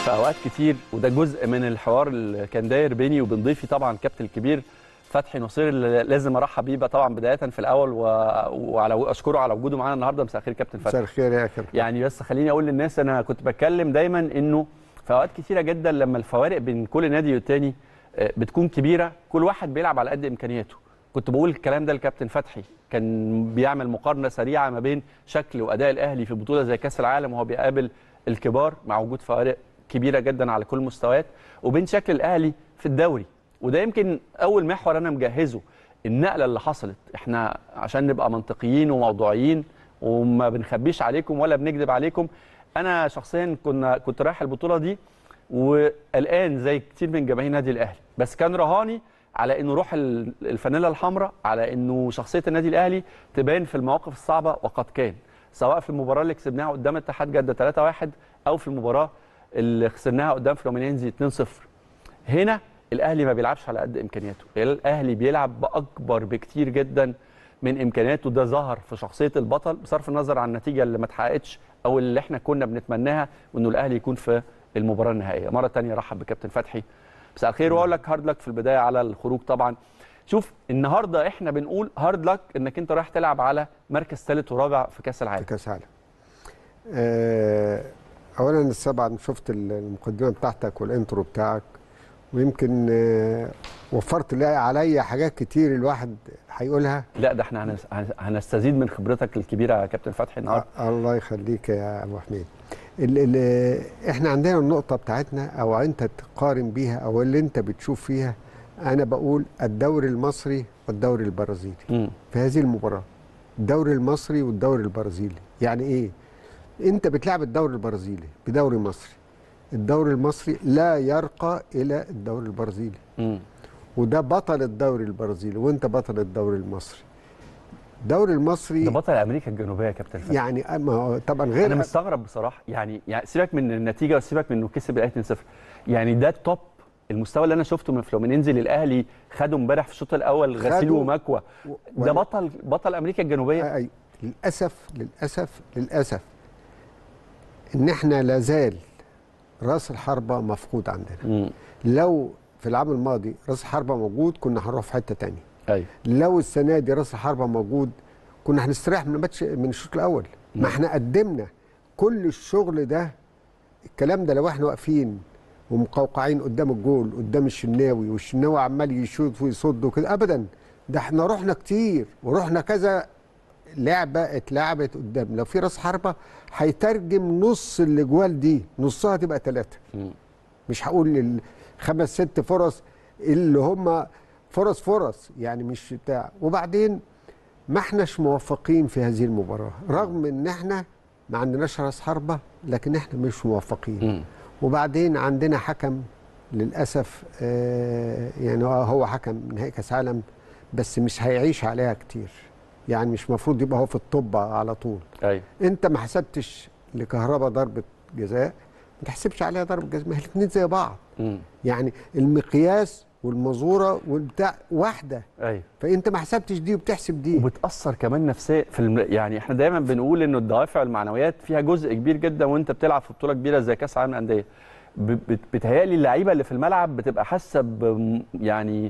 في اوقات كتير وده جزء من الحوار اللي كان داير بيني وبين ضيفي طبعا كابتن الكبير فتحي نصير اللي لازم ارحب بيه بقى طبعا بدايه في الاول و... وعلى اشكره على وجوده معانا النهارده مساء الخير كابتن فتحي مساء الخير يا كابتن يعني بس خليني اقول للناس انا كنت بتكلم دايما انه في اوقات كتيره جدا لما الفوارق بين كل نادي والتاني آه، بتكون كبيره كل واحد بيلعب على قد امكانياته كنت بقول الكلام ده لكابتن فتحي كان بيعمل مقارنه سريعه ما بين شكل واداء الاهلي في بطوله زي كاس العالم وهو بيقابل الكبار مع وجود فوارق كبيره جدا على كل المستويات وبين شكل الاهلي في الدوري وده يمكن اول محور انا مجهزه النقله اللي حصلت احنا عشان نبقى منطقيين وموضوعيين وما بنخبيش عليكم ولا بنكذب عليكم انا شخصيا كنا كنت رايح البطوله دي وقلقان زي كتير من جماهير النادي الاهلي بس كان رهاني على انه روح ال- الفانيلا الحمراء على انه شخصيه النادي الاهلي تبان في المواقف الصعبه وقد كان سواء في المباراه اللي كسبناها قدام اتحاد جده 3-1 او في المباراه اللي خسرناها قدام فلومينينزي 2-0 هنا الاهلي ما بيلعبش على قد امكانياته الاهلي بيلعب باكبر بكتير جدا من امكانياته ده ظهر في شخصيه البطل بصرف النظر عن النتيجه اللي ما اتحققتش او اللي احنا كنا بنتمناها وانه الاهلي يكون في المباراه النهائيه مره تانية رحب بكابتن فتحي مساء الخير واقول لك هارد لك في البدايه على الخروج طبعا شوف النهارده احنا بنقول هارد لك انك انت رايح تلعب على مركز ثالث ورابع في كاس في العالم كاس عالم آه، اولا طبعا شفت المقدمه بتاعتك والانترو بتاعك ويمكن آه، وفرت لي عليا حاجات كتير الواحد هيقولها لا ده احنا هنس- هنس- هنستزيد من خبرتك الكبيره يا كابتن فتحي النهارده آه، الله يخليك يا ابو حميد ال ال احنا عندنا النقطه بتاعتنا او انت تقارن بيها او اللي انت بتشوف فيها انا بقول الدوري المصري والدوري البرازيلي مم. في هذه المباراة الدوري المصري والدوري البرازيلي يعني ايه انت بتلعب الدوري البرازيلي بدوري مصري الدوري المصري لا يرقى الى الدوري البرازيلي مم. وده بطل الدوري البرازيلي وانت بطل الدوري المصري الدوري المصري ده بطل امريكا الجنوبيه يا كابتن فتحي يعني ما هو طبعا غير انا مستغرب بصراحه يعني يعني سيبك من النتيجه وسيبك من انه كسب الاهلي 2-0 يعني ده التوب المستوى اللي انا شفته من فلومينينزي للاهلي خده امبارح في الشوط الاول غسيل خده ومكوى و- ده ولا- بطل بطل امريكا الجنوبيه آه، أي. للاسف للاسف للاسف ان احنا لازال راس الحربة مفقود عندنا امم لو في العام الماضي راس الحربة موجود كنا هنروح في حتة تانية ايوه لو السنة دي راس الحربة موجود كنا هنستريح من الماتش من الشوط الأول ما احنا قدمنا كل الشغل ده الكلام ده لو احنا واقفين ومقوقعين قدام الجول قدام الشناوي والشناوي عمال يشوط ويصد وكده ابدا ده احنا رحنا كتير ورحنا كذا لعبه اتلعبت قدام لو في راس حربه هيترجم نص الاجوال دي نصها تبقى ثلاثه مم. مش هقول الخمس ست فرص اللي هم فرص فرص يعني مش بتاع وبعدين ما احناش موفقين في هذه المباراه رغم ان احنا ما عندناش راس حربه لكن احنا مش موفقين مم. وبعدين عندنا حكم للاسف آه يعني هو- هو حكم نهائي كاس عالم بس مش هيعيش عليها كتير يعني مش المفروض يبقى هو في الطب على طول ايوه انت ما حسبتش لكهرباء ضربه جزاء ما تحسبش عليها ضربه جزاء ما هي الاثنين زي بعض مم. يعني المقياس والمزوره والبتاع واحده ايوه فانت ما حسبتش دي وبتحسب دي وبتاثر كمان نفسيا في الم... يعني احنا دايما بنقول انه الدوافع والمعنويات فيها جزء كبير جدا وانت بتلعب في بطوله كبيره زي كاس العالم للانديه ب... بت... بتهيألي اللعيبه اللي في الملعب بتبقى حاسه ب... يعني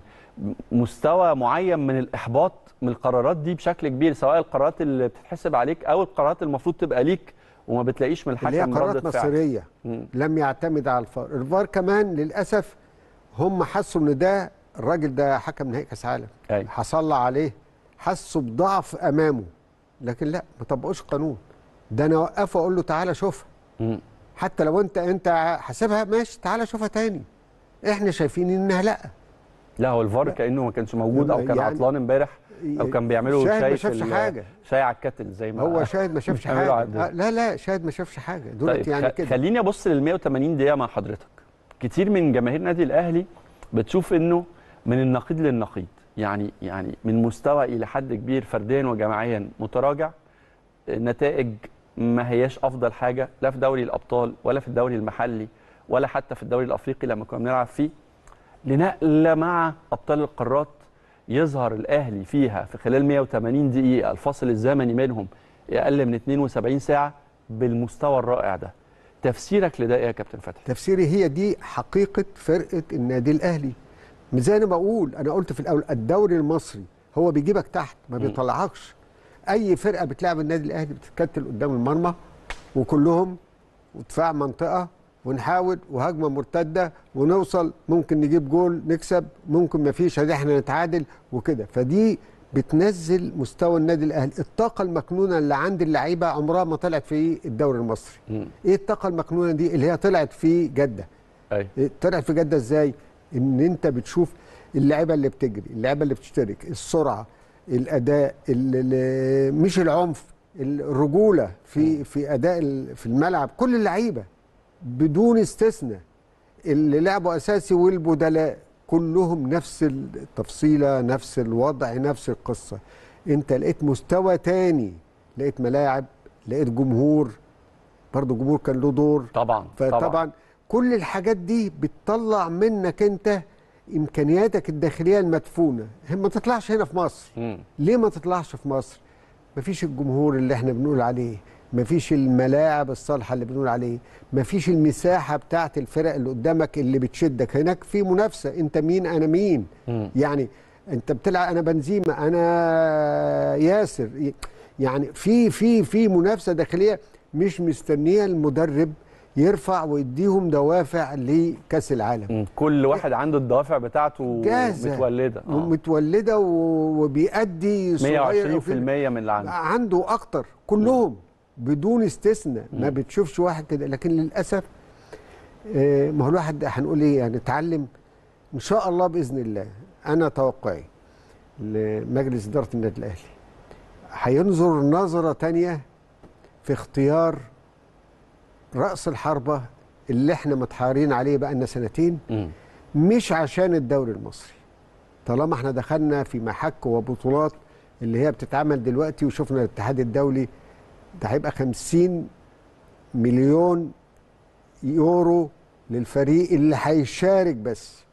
مستوى معين من الاحباط من القرارات دي بشكل كبير سواء القرارات اللي بتتحسب عليك او القرارات المفروض تبقى ليك وما بتلاقيش من اللي هي الحكم قرارات ردة فعل مصيريه مم. لم يعتمد على الفار الفار كمان للاسف هم حسوا ان ده الراجل ده حكم نهائي كاس عالم أيوة. حصل عليه حسوا بضعف امامه لكن لا ما طبقوش قانون ده انا اوقفه اقول له تعالى شوفها مم. حتى لو انت انت حاسبها ماشي تعالى شوفها تاني احنا شايفين انها لا لا هو الفار كانه ما كانش موجود او كان يعني- عطلان امبارح او كان بيعملوا شاهد شاي ما في شافش ال- حاجه شاي على الكتل زي ما هو شاهد ما شافش بيعملوا حاجه عندنا. آه، لا لا شاهد ما شافش حاجه دولت طيب يعني خ- كده خليني ابص لل 180 دقيقه مع حضرتك كتير من جماهير نادي الاهلي بتشوف انه من النقيض للنقيض يعني يعني من مستوى الى حد كبير فرديا وجماعيا متراجع نتائج ما هياش افضل حاجه لا في دوري الابطال ولا في الدوري المحلي ولا حتى في الدوري الافريقي لما كنا بنلعب فيه لنقله مع ابطال القارات يظهر الاهلي فيها في خلال 180 دقيقه الفاصل الزمني منهم اقل من 72 ساعه بالمستوى الرائع ده تفسيرك لده ايه يا كابتن فتحي تفسيري هي دي حقيقه فرقه النادي الاهلي زي انا بقول انا قلت في الاول الدوري المصري هو بيجيبك تحت ما بيطلعكش اي فرقه بتلعب النادي الاهلي بتتكتل قدام المرمى وكلهم ودفاع منطقه ونحاول وهجمه مرتده ونوصل ممكن نجيب جول نكسب ممكن ما فيش هدي احنا نتعادل وكده فدي بتنزل مستوى النادي الاهلي الطاقه المكنونه اللي عند اللعيبه عمرها ما طلعت في الدوري المصري مم. ايه الطاقه المكنونه دي اللي هي طلعت في جده ايوه إيه طلعت في جده ازاي ان انت بتشوف اللعيبه اللي بتجري اللعيبه اللي بتشترك السرعه الاداء ال- ال- مش العنف الرجوله في في اداء ال- في الملعب كل اللعيبه بدون استثناء اللي لعبوا اساسي والبدلاء كلهم نفس التفصيله نفس الوضع نفس القصه انت لقيت مستوى تاني لقيت ملاعب لقيت جمهور برضه الجمهور كان له دور طبعا فطبعا كل الحاجات دي بتطلع منك انت امكانياتك الداخليه المدفونه هي ما تطلعش هنا في مصر مم. ليه ما تطلعش في مصر مفيش الجمهور اللي احنا بنقول عليه مفيش الملاعب الصالحه اللي بنقول عليه مفيش المساحه بتاعت الفرق اللي قدامك اللي بتشدك هناك في منافسه انت مين انا مين مم. يعني انت بتلعب انا بنزيما انا ياسر يعني في في في منافسه داخليه مش مستنيه المدرب يرفع ويديهم دوافع لكاس العالم مم. كل واحد عنده الدوافع بتاعته جاهزة. متولده آه. متولده و- وبيأدي صغير أو 120% كده. من اللي عنده عنده اكتر كلهم بدون استثناء ما بتشوفش واحد كده لكن للاسف آه، ما هو الواحد هنقول ايه يعني اتعلم ان شاء الله باذن الله انا توقعي لمجلس اداره النادي الاهلي هينظر نظره تانية في اختيار راس الحربه اللي احنا متحارين عليه بقالنا سنتين مم. مش عشان الدوري المصري طالما احنا دخلنا في محك وبطولات اللي هي بتتعمل دلوقتي وشفنا الاتحاد الدولي ده هيبقى 50 مليون يورو للفريق اللي هيشارك بس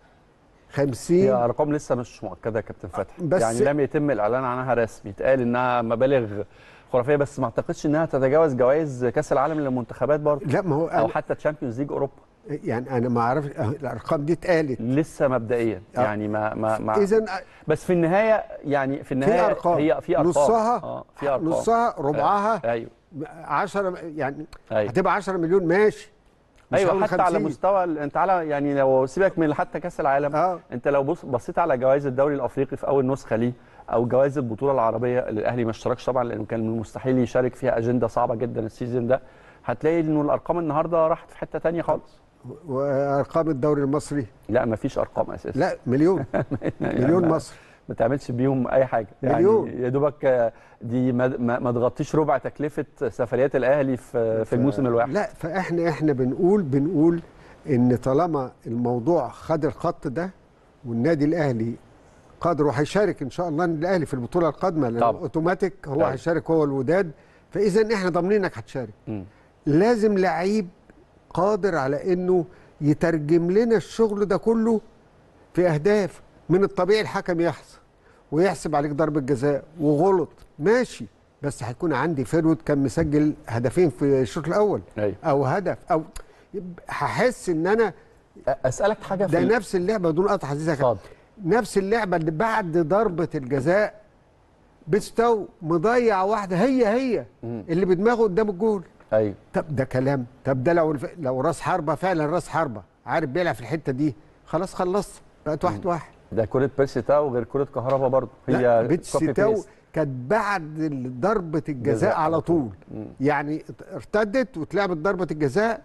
50 هي ارقام لسه مش مؤكده يا كابتن فتحي بس- يعني لم يتم الاعلان عنها رسمي اتقال انها مبالغ خرافيه بس ما اعتقدش انها تتجاوز جوائز كاس العالم للمنتخبات برضه لا ما هو او أنا حتى تشامبيونز ليج اوروبا يعني انا ما اعرفش أه، الارقام دي اتقالت لسه مبدئيا آه. يعني ما ما, ما اذا بس في النهايه يعني في النهايه في ارقام هي في ارقام نصها اه في ارقام نصها ربعها ايوه 10 يعني ايوه هتبقى 10 مليون ماشي مش ايوه هقول حتى على 50. مستوى ال- انت على يعني لو سيبك من حتى كاس العالم اه انت لو بص بصيت على جوائز الدوري الافريقي في اول نسخه ليه او جوائز البطوله العربيه اللي الاهلي ما اشتركش طبعا لانه كان من المستحيل يشارك فيها اجنده صعبه جدا السيزون ده هتلاقي انه الارقام النهارده راحت في حته تانية خالص وارقام الدوري المصري لا ما فيش ارقام اساسا لا مليون مليون ما- مصر ما تعملش بيهم اي حاجه مليون. يعني يا دوبك آه، دي ما, ما, ما تغطيش ربع تكلفه سفريات الاهلي في في الموسم الواحد لا فاحنا احنا بنقول بنقول ان طالما الموضوع خد الخط ده والنادي الاهلي قادر وهيشارك ان شاء الله النادي الاهلي في البطوله القادمه لان طبعا. اوتوماتيك هو طبعا. هيشارك هو الوداد فاذا احنا ضامنينك هتشارك مم. لازم لعيب قادر على انه يترجم لنا الشغل ده كله في اهداف من الطبيعي الحكم يحسب ويحسب عليك ضربه جزاء وغلط ماشي بس هيكون عندي فيرود كان مسجل هدفين في الشوط الاول ايوه او هدف او يبقى هحس ان انا اسالك حاجه في ده ال- نفس اللعبه بدون قطع عزيزه كده اتفضل نفس اللعبه اللي بعد ضربه الجزاء بيستو مضيع واحده هي هي مم. اللي بدماغه قدام الجول ايوه طب ده كلام طب ده لو الف... لو راس حربه فعلا راس حربه عارف بيلعب في الحته دي خلاص خلصت بقت واحد واحد ده كرة بيرسي تاو غير كرة كهربا برضه لا هي بيتس copy تاو paste. كانت بعد ضربه الجزاء جزاء على على طول مم. يعني ارتدت واتلعبت ضربه الجزاء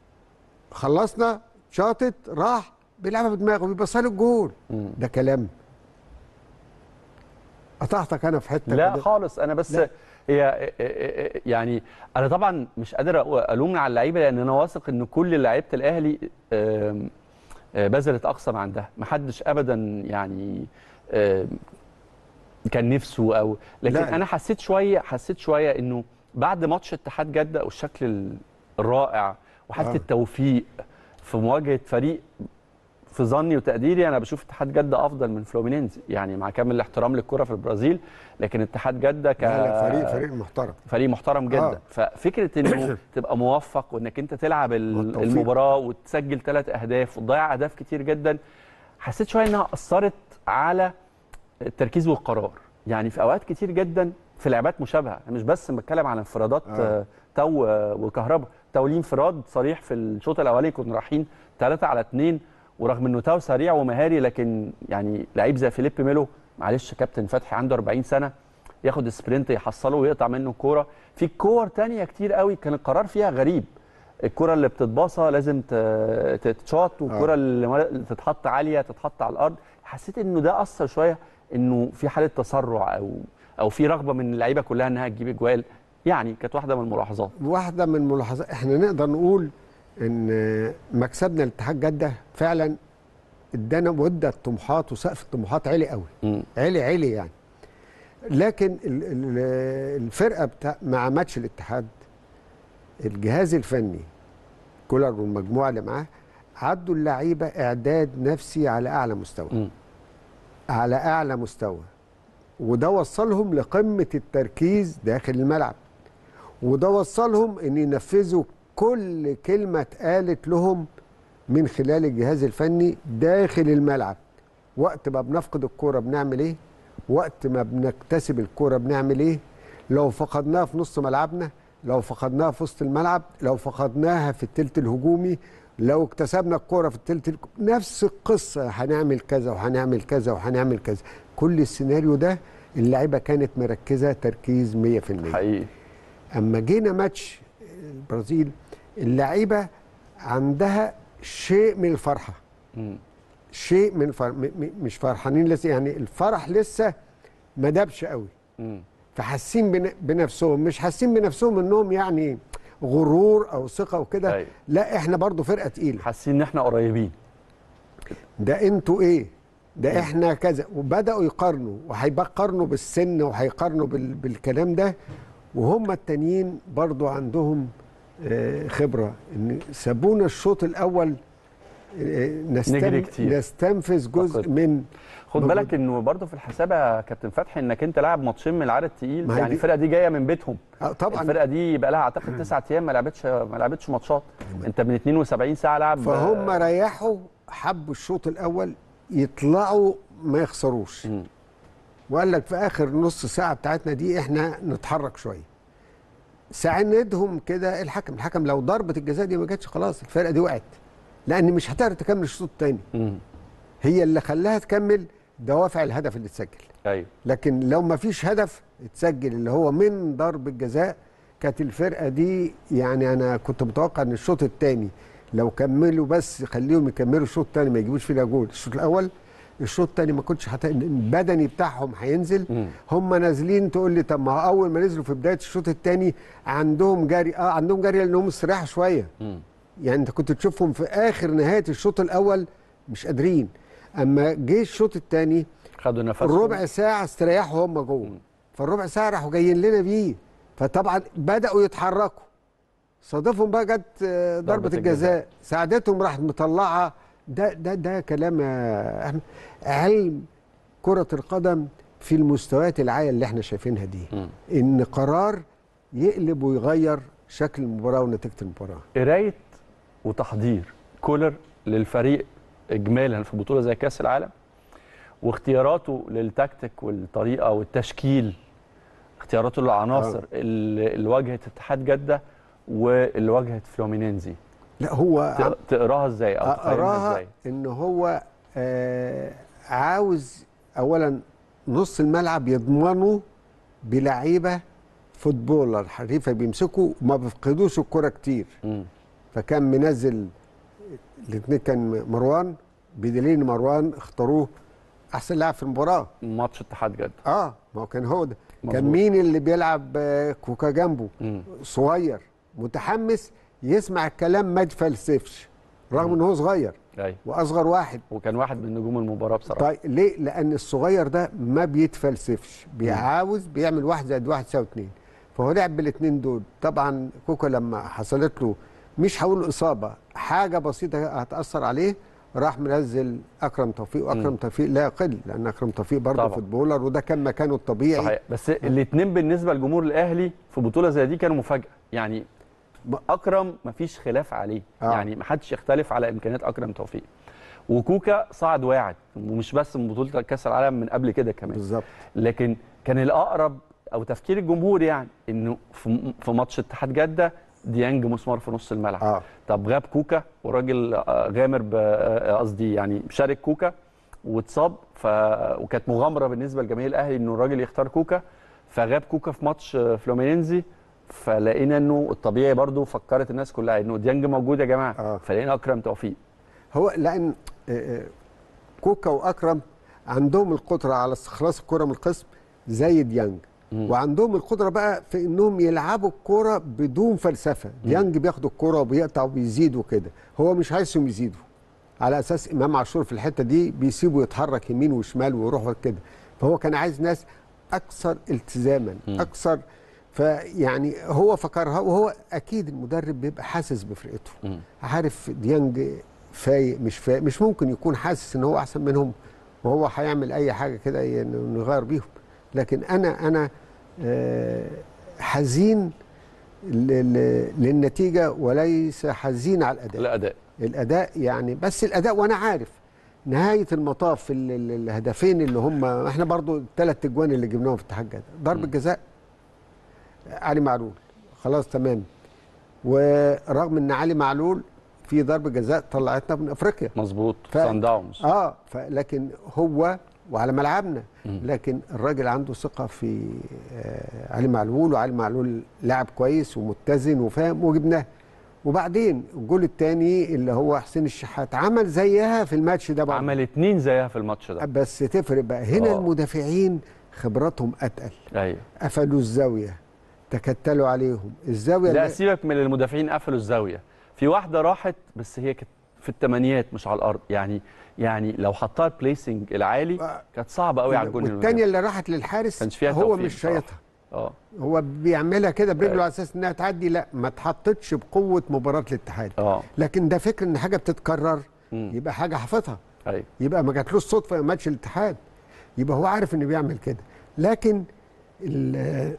خلصنا شاطت راح بيلعبها بدماغه بيبصها له الجول مم. ده كلام قطعتك انا في حته لا كده. خالص انا بس لا. هي يعني انا طبعا مش قادر أقو- الوم على اللعيبه لان انا واثق ان كل لعيبه الاهلي آم، آه، بذلت اقصى ما عندها محدش ابدا يعني آم، كان نفسه او لكن لا. انا حسيت شويه حسيت شويه انه بعد ماتش اتحاد جده والشكل الرائع وحاله آه. التوفيق في مواجهه فريق في ظني وتقديري انا بشوف اتحاد جده افضل من فلومينينزي يعني مع كامل الاحترام للكره في البرازيل لكن اتحاد جده ك لا لا فريق فريق محترم فريق محترم جدا آه. آه. ففكره انه تبقى موفق وانك انت تلعب ال- والتوفيق. المباراه وتسجل ثلاث اهداف وتضيع اهداف كتير جدا حسيت شويه انها اثرت على التركيز والقرار يعني في اوقات كتير جدا في لعبات مشابهه أنا مش بس بتكلم على انفرادات آه. آه. تو آه، وكهربا تو ليه انفراد صريح في الشوط الاولاني كنا رايحين 3 على 2 ورغم انه تو سريع ومهاري لكن يعني لعيب زي فيليب ميلو معلش كابتن فتحي عنده 40 سنه ياخد سبرنت يحصله ويقطع منه الكوره في كور تانية كتير قوي كان القرار فيها غريب الكره اللي بتتباصى لازم ت- تتشاط والكره آه. اللي تتحط عاليه تتحط على الارض حسيت انه ده اثر شويه انه في حاله تسرع او او في رغبه من اللعيبه كلها انها تجيب اجوال يعني كانت واحده من الملاحظات واحده من الملاحظات احنا نقدر نقول ان مكسبنا لاتحاد جده فعلا ادانا مده طموحات وسقف الطموحات عالي قوي مم. عالي عالي يعني لكن ال- ال- الفرقه بتاع مع ماتش الاتحاد الجهاز الفني كولر والمجموعه اللي معاه عدوا اللعيبه اعداد نفسي على اعلى مستوى مم. على اعلى مستوى وده وصلهم لقمه التركيز داخل الملعب وده وصلهم ان ينفذوا كل كلمه اتقالت لهم من خلال الجهاز الفني داخل الملعب وقت ما بنفقد الكوره بنعمل ايه وقت ما بنكتسب الكوره بنعمل ايه لو فقدناها في نص ملعبنا لو فقدناها في وسط الملعب لو فقدناها في التلت الهجومي لو اكتسبنا الكوره في التلت الك- نفس القصه هنعمل كذا وهنعمل كذا وهنعمل كذا كل السيناريو ده اللعيبه كانت مركزه تركيز 100% حقيقي اما جينا ماتش البرازيل اللعيبه عندها شيء من الفرحه مم. شيء من الفرح م- م- مش فرحانين لسه يعني الفرح لسه ما دابش قوي مم. فحاسين بن- بنفسهم مش حاسين بنفسهم انهم يعني غرور او ثقه وكده أيوة. لا احنا برضو فرقه تقيله حاسين ان احنا قريبين ده انتوا ايه ده احنا كذا وبداوا يقارنوا وهيقارنوا بالسن وهيقارنوا بال... بالكلام ده وهم التانيين برضو عندهم آه، خبره ان سابونا الشوط الاول آه، نستن... نجري كتير. نستنفذ جزء فقط. من خد مجهود. بالك انه برضه في الحسابه يا كابتن فتحي انك انت لاعب ماتشين من العدد التقيل ما هي يعني دي- الفرقه دي جايه من بيتهم آه، طبعا الفرقه دي بقى لها اعتقد تسعة ايام ما لعبتش ما لعبتش ماتشات انت من 72 ساعه لعب فهم ريحوا حبوا الشوط الاول يطلعوا ما يخسروش مم. وقال لك في اخر نص ساعه بتاعتنا دي احنا نتحرك شويه ساعدهم كده الحكم الحكم لو ضربه الجزاء دي ما جاتش خلاص الفرقه دي وقعت لان مش هتقدر تكمل الشوط الثاني مم. هي اللي خلاها تكمل دوافع الهدف اللي اتسجل ايوه لكن لو ما فيش هدف اتسجل اللي هو من ضرب الجزاء كانت الفرقه دي يعني انا كنت متوقع ان الشوط الثاني لو كملوا بس خليهم يكملوا الشوط الثاني ما يجيبوش فينا جول الشوط الاول الشوط الثاني ما كنتش حتى البدني بتاعهم هينزل مم. هم نازلين تقول لي طب ما هو اول ما نزلوا في بدايه الشوط الثاني عندهم جري اه عندهم جري لانهم استراحوا شويه مم. يعني انت كنت تشوفهم في اخر نهايه الشوط الاول مش قادرين اما جه الشوط الثاني خدوا نفسهم الربع ساعة استريحوا هم جوه فالربع ساعة راحوا جايين لنا بيه فطبعا بدأوا يتحركوا صادفهم بقى جت آه، ضربة ضربة الجزاء ساعدتهم راحت مطلعة ده ده ده كلام يا احمد علم كرة القدم في المستويات العالية اللي احنا شايفينها دي مم. ان قرار يقلب ويغير شكل المباراة ونتيجة المباراة قرايه وتحضير كولر للفريق اجمالا في بطوله زي كاس العالم واختياراته للتكتيك والطريقه والتشكيل اختياراته للعناصر اللي اللي واجهت اتحاد جده واللي واجهت فلومينينزي لا هو تق- تقراها ازاي او تقيمها اقراها ازاي ان هو آه عاوز اولا نص الملعب يضمنوا بلعيبه فوتبولر حريفه بيمسكوا وما بيفقدوش الكره كتير مم. فكان منزل الاثنين كان مروان بدليل إن مروان اختاروه احسن لاعب في المباراه ماتش اتحاد جده اه ما هو كان هو ده كان مظبوط. مين اللي بيلعب آه، كوكا جنبه مم. صغير متحمس يسمع الكلام ما يتفلسفش رغم ان هو صغير ايوه واصغر واحد وكان واحد من نجوم المباراه بصراحه طيب ليه؟ لأن الصغير ده ما بيتفلسفش بيعاوز بيعمل واحد زائد واحد يساوي اتنين فهو لعب بالاثنين دول طبعا كوكا لما حصلت له مش هقول اصابه حاجه بسيطه هتاثر عليه راح منزل اكرم توفيق واكرم توفيق لا يقل لان اكرم توفيق برضه طبعا. فوتبولر وده كان مكانه الطبيعي صحيح بس الاثنين بالنسبه لجمهور الاهلي في بطوله زي دي كانوا مفاجاه يعني اكرم مفيش خلاف عليه آه. آه. يعني محدش يختلف على امكانيات اكرم توفيق وكوكا صعد واعد ومش بس من بطوله كاس العالم من قبل كده كمان بالظبط لكن كان الاقرب او تفكير الجمهور يعني انه في في ماتش اتحاد جده ديانج مسمار في نص الملعب اه طب غاب كوكا وراجل آه، غامر ب- آه، قصدي يعني شارك كوكا واتصاب ف... وكانت مغامره بالنسبه لجماهير الاهلي انه الراجل يختار كوكا فغاب كوكا في ماتش آه، فلومينينزي فلقينا انه الطبيعي برضو فكرت الناس كلها انه ديانج موجود يا جماعه آه. فلقينا اكرم توفيق هو لان آه، آه، كوكا واكرم عندهم القدره على استخلاص الكره من القسم زي ديانج مم. وعندهم القدره بقى في انهم يلعبوا الكره بدون فلسفه ديانج بياخد الكره وبيقطع وبيزيد وكده هو مش عايزهم يزيدوا على اساس امام عاشور في الحته دي بيسيبه يتحرك يمين وشمال ويروح كده فهو كان عايز ناس اكثر التزاما مم. اكثر فيعني هو فكرها وهو اكيد المدرب بيبقى حاسس بفرقته مم. عارف ديانج فايق مش فايق مش ممكن يكون حاسس ان هو احسن منهم وهو هيعمل اي حاجه كده ي- إنه يغير بيهم لكن انا انا آه، حزين ل- ل- للنتيجه وليس حزين على الاداء الاداء الاداء يعني بس الاداء وانا عارف نهايه المطاف ال- ال- الهدفين اللي هم احنا برضو الثلاث اجوان اللي جبناهم في اتحاد جده ضربه م. جزاء علي معلول خلاص تمام ورغم ان علي معلول في ضربه جزاء طلعتنا من افريقيا مظبوط ف- سان داونز اه لكن هو وعلى ملعبنا مم. لكن الراجل عنده ثقه في آه علي معلول وعلي معلول لاعب كويس ومتزن وفاهم وجبناه وبعدين الجول الثاني اللي هو حسين الشحات عمل زيها في الماتش ده برضه عمل اتنين زيها في الماتش ده بس تفرق بقى هنا آه. المدافعين خبراتهم اتقل ايوه قفلوا الزاويه تكتلوا عليهم الزاويه لا اللي- سيبك من المدافعين قفلوا الزاويه في واحده راحت بس هي كانت في الثمانيات مش على الارض يعني يعني لو حطها البليسنج العالي آه. كانت صعبه قوي على الجون والثانيه اللي راحت للحارس كانش فيها هو توفيق مش بصراحة. شايطها اه هو بيعملها كده برجله أيوة. على اساس انها تعدي لا ما اتحطتش بقوه مباراه الاتحاد اه لكن ده فكر ان حاجه بتتكرر مم. يبقى حاجه حافظها ايوه يبقى ما جاتلوش صدفه يا ماتش الاتحاد يبقى هو عارف انه بيعمل كده لكن ال-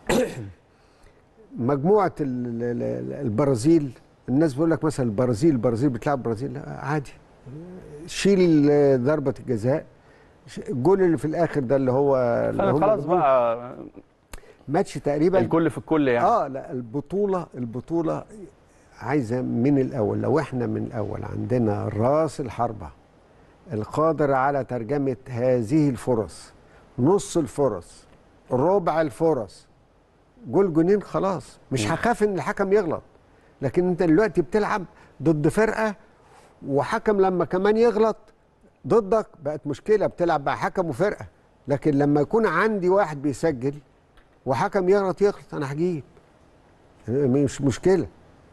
مجموعه ال- ال- ال- البرازيل الناس بيقول لك مثلا البرازيل البرازيل بتلعب البرازيل لا عادي شيل ضربه الجزاء ش- الجول اللي في الاخر ده اللي هو اللي انا هم خلاص جابوه، بقى ماتش تقريبا الكل في الكل يعني اه لا البطوله البطوله عايزه من الاول لو احنا من الاول عندنا راس الحربه القادر على ترجمه هذه الفرص نص الفرص ربع الفرص جول جونين خلاص مش مم. هخاف ان الحكم يغلط لكن انت دلوقتي بتلعب ضد فرقه وحكم لما كمان يغلط ضدك بقت مشكله بتلعب مع حكم وفرقه لكن لما يكون عندي واحد بيسجل وحكم يغلط يغلط انا هجيب مش مشكله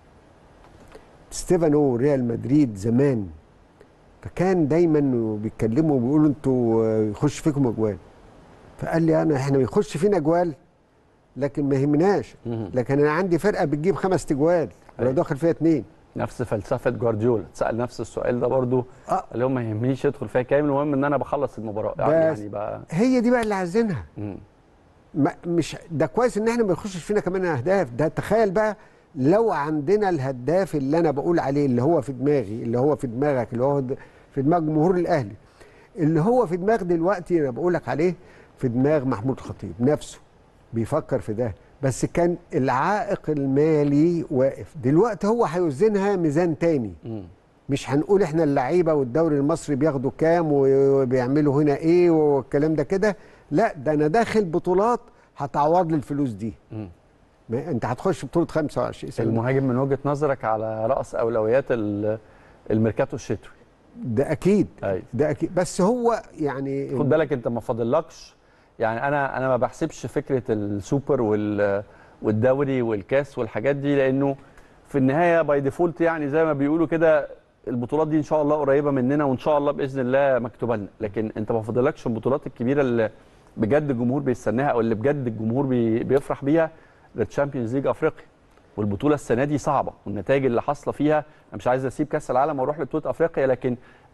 ستيفانو ريال مدريد زمان فكان دايما بيتكلموا وبيقولوا انتوا آه، يخش فيكم اجوال فقال لي انا احنا بيخش فينا اجوال لكن ما يهمناش مهم. لكن انا عندي فرقه بتجيب خمس تجوال ولو أيوة. داخل فيها اتنين نفس فلسفه جوارديولا تسال نفس السؤال ده برضو اه اللي هو ما يهمنيش يدخل فيها كام المهم ان انا بخلص المباراه بس. يعني بقى هي دي بقى اللي عايزينها مم. ما مش ده كويس ان احنا ما يخشش فينا كمان اهداف ده تخيل بقى لو عندنا الهداف اللي انا بقول عليه اللي هو في دماغي اللي هو في دماغك اللي هو د- في دماغ جمهور الاهلي اللي هو في دماغ دلوقتي انا بقول لك عليه في دماغ محمود الخطيب نفسه بيفكر في ده بس كان العائق المالي واقف دلوقتي هو هيوزنها ميزان تاني مم. مش هنقول احنا اللعيبه والدوري المصري بياخدوا كام وبيعملوا هنا ايه والكلام ده كده لا ده انا داخل بطولات هتعوض لي الفلوس دي مم. ما انت هتخش بطوله 25 سنه المهاجم من وجهه نظرك على راس اولويات ال- الميركاتو الشتوي ده اكيد ايوه ده اكيد بس هو يعني خد بالك انت ما فاضلكش يعني انا انا ما بحسبش فكره السوبر وال والدوري والكاس والحاجات دي لانه في النهايه باي ديفولت يعني زي ما بيقولوا كده البطولات دي ان شاء الله قريبه مننا وان شاء الله باذن الله مكتوبه لنا لكن انت ما فاضلكش البطولات الكبيره اللي بجد الجمهور بيستناها او اللي بجد الجمهور بي بيفرح بيها التشامبيونز ليج افريقيا والبطوله السنه دي صعبه والنتائج اللي حاصله فيها انا مش عايز اسيب كاس العالم واروح لبطوله افريقيا لكن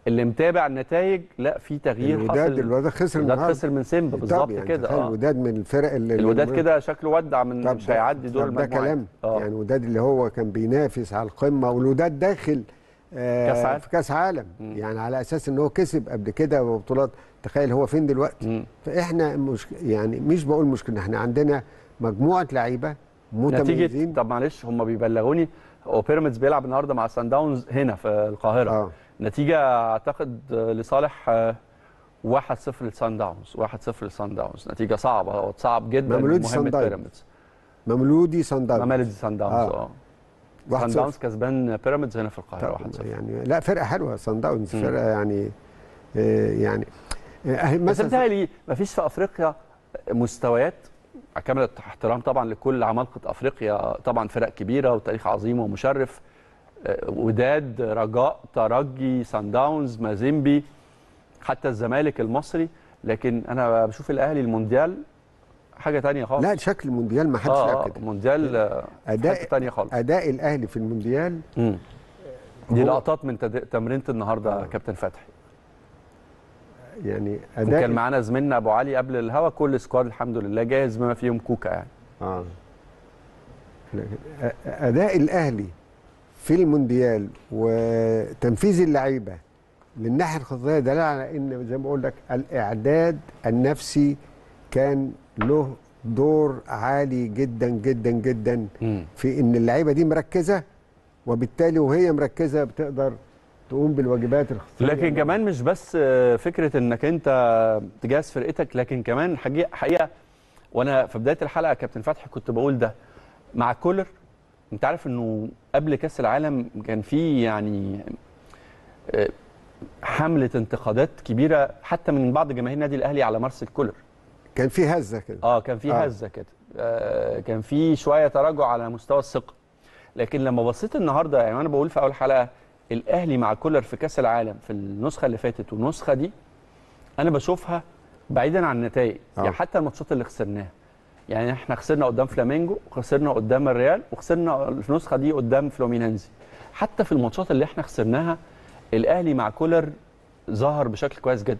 اللي متابع النتائج لا في تغيير الوداد حصل الوداد خسر الوداد النهارده خسر من سيمبا طب بالظبط يعني كده تخيل اه الوداد من الفرق اللي الوداد اللي- كده شكله ودع من طب مش ده- هيعدي دور طب ده المجموعات كلام اه يعني الوداد اللي هو كان بينافس على القمه والوداد داخل آه كأس عالم. في كاس عالم مم. يعني على اساس ان هو كسب قبل كده بطولات تخيل هو فين دلوقتي مم. فاحنا مش يعني مش بقول مشكله احنا عندنا مجموعه لعيبه نتيجه متميزين طب معلش هم بيبلغوني هو بيراميدز بيلعب النهارده مع سان داونز هنا في القاهره اه نتيجه اعتقد آه، لصالح آه، 1-0 لسان داونز 1-0 لسان داونز نتيجه صعبه وتصعب جدا مملودي سان مهمه داونز. بيراميدز مملودي صن داونز ممالدي سان داونز آه. اه واحد سان صفر. داونز كسبان بيراميدز هنا في القاهره 1-0 يعني لا فرقه حلوه صن داونز مم. فرقه يعني آه يعني آه أهي بس مثلا بتهيألي مفيش في افريقيا مستويات مع كامل احترام طبعا لكل عمالقه افريقيا طبعا فرق كبيره وتاريخ عظيم ومشرف آه، وداد رجاء ترجي سان داونز مازيمبي حتى الزمالك المصري لكن انا بشوف الاهلي المونديال حاجه تانية خالص لا شكل المونديال ما حدش اه لعب آه، كده مونديال آه، أداء- حته تانية خالص اداء الاهلي في المونديال مم. دي هو- لقطات من تد- تمرينه النهارده آه. يا كابتن فتحي يعني كان اداء معانا زميلنا ابو علي قبل الهوا كل سكواد الحمد لله جاهز بما فيهم كوكا يعني اه لكن أ- اداء الاهلي في المونديال وتنفيذ اللعيبه للناحيه الخططيه دليل على ان زي ما بقول لك الاعداد النفسي كان له دور عالي جدا جدا جدا في ان اللعيبه دي مركزه وبالتالي وهي مركزه بتقدر تقوم بالواجبات الخطيه لكن كمان مش بس آه، فكره انك انت تجهز فرقتك لكن كمان حقيقه, حقيقة وانا في بدايه الحلقه يا كابتن فتحي كنت بقول ده مع كولر انت عارف انه قبل كاس العالم كان في يعني آه، حمله انتقادات كبيره حتى من بعض جماهير النادي الاهلي على مارسيل كولر كان في هزه كده اه كان في آه. هزه كده آه كان في شويه تراجع على مستوى الثقه لكن لما بصيت النهارده يعني انا بقول في اول حلقه الاهلي مع كولر في كاس العالم في النسخه اللي فاتت والنسخه دي انا بشوفها بعيدا عن النتائج آه. يعني حتى الماتشات اللي خسرناها يعني احنا خسرنا قدام فلامينجو وخسرنا قدام الريال وخسرنا في النسخه دي قدام فلومينينزي حتى في الماتشات اللي احنا خسرناها الاهلي مع كولر ظهر بشكل كويس جدا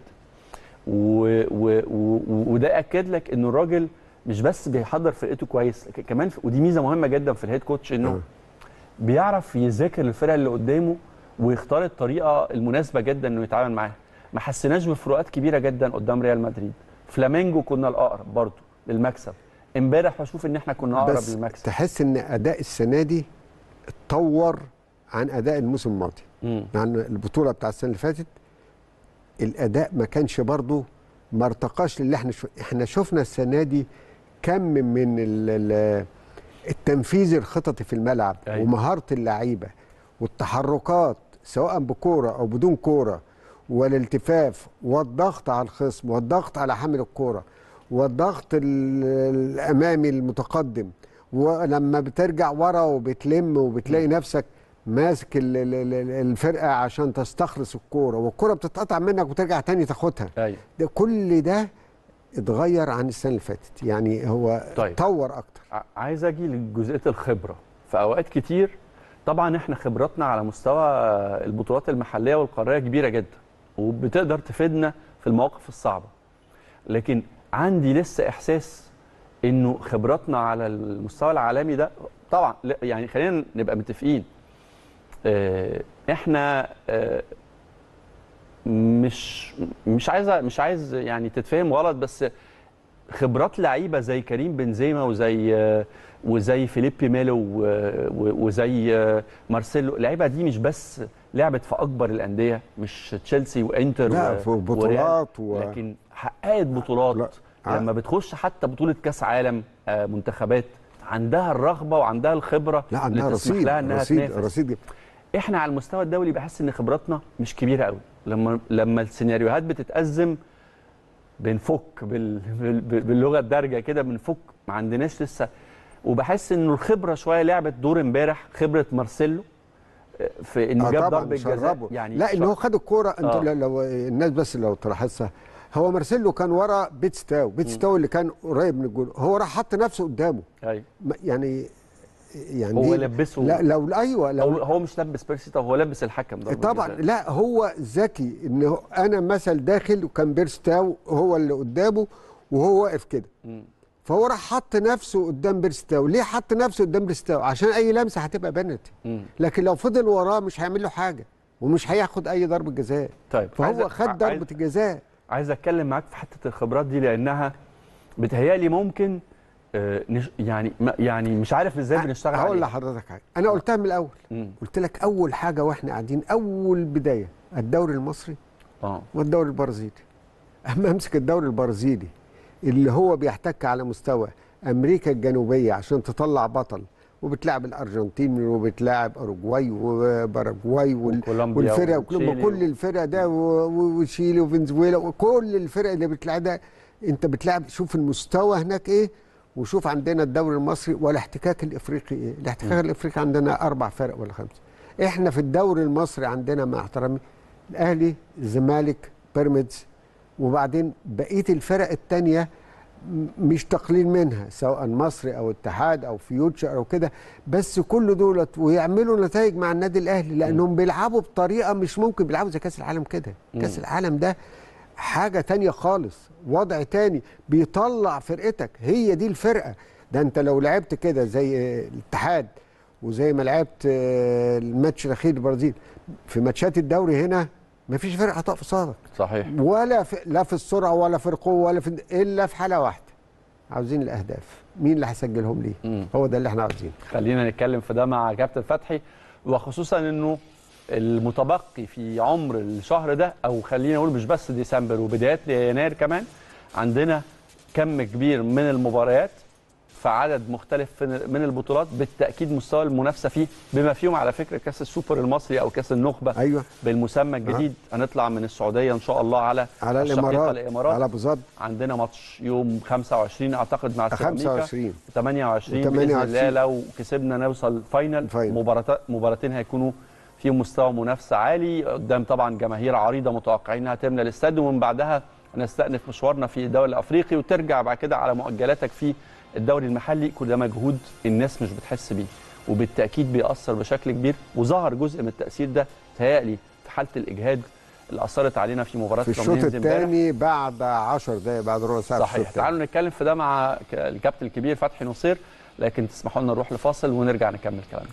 و و و وده اكد لك انه الراجل مش بس بيحضر فرقته كويس لكن كمان في ودي ميزه مهمه جدا في الهيد كوتش انه آه. بيعرف يذاكر الفرقه اللي قدامه ويختار الطريقه المناسبه جدا انه يتعامل معاها ما حسيناش بفروقات كبيره جدا قدام ريال مدريد فلامينجو كنا الاقرب برضه للمكسب امبارح بشوف ان احنا كنا اقرب بس للمكسب تحس ان اداء السنه دي اتطور عن اداء الموسم الماضي مم. عن البطوله بتاع السنه اللي فاتت الاداء ما كانش برضه ما ارتقاش للي احنا شو احنا شفنا السنه دي كم من ال- ال- التنفيذ الخططي في الملعب أيوة. ومهاره اللعيبه والتحركات سواء بكوره او بدون كوره والالتفاف والضغط على الخصم والضغط على حامل الكوره والضغط ال- الامامي المتقدم ولما بترجع ورا وبتلم وبتلاقي نفسك ماسك ال- ال- ال- الفرقه عشان تستخلص الكوره والكوره بتتقطع منك وترجع تاني تاخدها ايوه ده كل ده اتغير عن السنه اللي فاتت يعني هو طيب. اتطور اكتر ع- عايز اجي لجزئيه الخبره في اوقات كتير طبعا احنا خبراتنا على مستوى البطولات المحليه والقاريه كبيره جدا وبتقدر تفيدنا في المواقف الصعبه لكن عندي لسه احساس انه خبراتنا على المستوى العالمي ده طبعا لا، يعني خلينا نبقى متفقين آه، احنا آه، مش مش عايز مش عايز يعني تتفهم غلط بس خبرات لعيبه زي كريم بنزيما وزي وزي فيليبي ميلو و- و- وزي مارسيلو اللعيبه دي مش بس لعبت في اكبر الانديه مش تشيلسي وانتر لا و- في وريال، بطولات و... لكن حققت بطولات لا. لما بتخش حتى بطوله كاس عالم آه، منتخبات عندها الرغبه وعندها الخبره لا عندها اللي تسمح رصيد لها انها رصيد تنافس رصيد احنا على المستوى الدولي بحس ان خبراتنا مش كبيره قوي لما لما السيناريوهات بتتأزم بنفك بال... بال... باللغه الدارجه كده بنفك ما عندناش لسه وبحس انه الخبره شويه لعبت دور امبارح خبره مارسيلو آه، في انه آه جاب طبعاً ضربه شربه. جزاء يعني لا ان هو خد الكوره انتوا آه. لو- لو الناس بس لو تلاحظها هو مارسيلو كان ورا بيتستاو بيتستاو اللي كان قريب من الجول هو راح حط نفسه قدامه ايوه ما- يعني يعني هو دي- لبسه لا لو ايوه هو, لو هو مش لبس بيرسي طب هو لبس الحكم ضربة طبعا جزاء. لا هو ذكي ان هو- انا مثل داخل وكان بيرستاو هو اللي قدامه وهو واقف كده مم. فهو راح حط نفسه قدام بيرستاو ليه حط نفسه قدام بيرستاو عشان اي لمسه هتبقى بنتي مم. لكن لو فضل وراه مش هيعمل له حاجه ومش هياخد اي ضربه جزاء طيب فهو عايز- خد عايز- ضربه الجزاء عايز اتكلم معاك في حته الخبرات دي لانها بتهيالي ممكن آه، نش... يعني ما- يعني مش عارف ازاي بنشتغل هقول عليها لحضرتك حاجه انا قلتها من الاول مم. قلت لك اول حاجه واحنا قاعدين اول بدايه الدوري المصري اه والدوري البرازيلي اما امسك الدوري البرازيلي اللي هو بيحتك على مستوى امريكا الجنوبيه عشان تطلع بطل وبتلعب الارجنتين وبتلاعب اوروجواي وباراجواي وال- وكولومبيا والفرق وتشيلي كل الفرق ده و- و- وتشيلي وفنزويلا وكل الفرق اللي بتلعب ده انت بتلعب شوف المستوى هناك ايه وشوف عندنا الدوري المصري والاحتكاك الافريقي ايه الاحتكاك الافريقي عندنا اربع فرق ولا خمسه احنا في الدوري المصري عندنا مع احترامي الاهلي الزمالك بيراميدز وبعدين بقيه الفرق التانية م- مش تقليل منها سواء مصري او اتحاد او فيوتشر او كده بس كل دولت ويعملوا نتائج مع النادي الاهلي لانهم بيلعبوا بطريقه مش ممكن بيلعبوا زي كاس العالم كده كاس العالم ده حاجه تانية خالص وضع تاني بيطلع فرقتك هي دي الفرقه ده انت لو لعبت كده زي آه، الاتحاد وزي ما لعبت آه، الماتش الاخير البرازيل في ماتشات الدوري هنا مفيش فرقه هتقف قصادك صحيح ولا في لا في السرعه ولا في القوه ولا في الا في حاله واحده عاوزين الاهداف مين اللي هيسجلهم ليه مم. هو ده اللي احنا عاوزينه خلينا نتكلم في ده مع كابتن فتحي وخصوصا انه المتبقي في عمر الشهر ده او خلينا نقول مش بس ديسمبر وبدايات يناير كمان عندنا كم كبير من المباريات في عدد مختلف من البطولات بالتاكيد مستوى المنافسه فيه بما فيهم على فكره كاس السوبر المصري او كاس النخبه ايوه بالمسمى الجديد هنطلع من السعوديه ان شاء الله على على الشقيقة الامارات الامارات على ابو ظبي عندنا ماتش يوم 25 اعتقد مع سيراميكا 25 28 و28. باذن الله لو كسبنا نوصل فاينل الفاينل. مباراه مباراتين هيكونوا فيهم مستوى منافسه عالي قدام طبعا جماهير عريضه متوقعين انها تملى الاستاد ومن بعدها نستأنف مشوارنا في الدوري الافريقي وترجع بعد كده على مؤجلاتك في الدوري المحلي كل ده مجهود الناس مش بتحس بيه وبالتاكيد بيأثر بشكل كبير وظهر جزء من التأثير ده تهيألي في حاله الاجهاد اللي اثرت علينا في مباراه في الشوط فلامينيز امبارح. الثاني بعد 10 دقائق بعد ربع ساعه في الشوط صحيح التاني. تعالوا نتكلم في ده مع ك- الكابتن الكبير فتحي نصير لكن تسمحوا لنا نروح لفاصل ونرجع نكمل كلامنا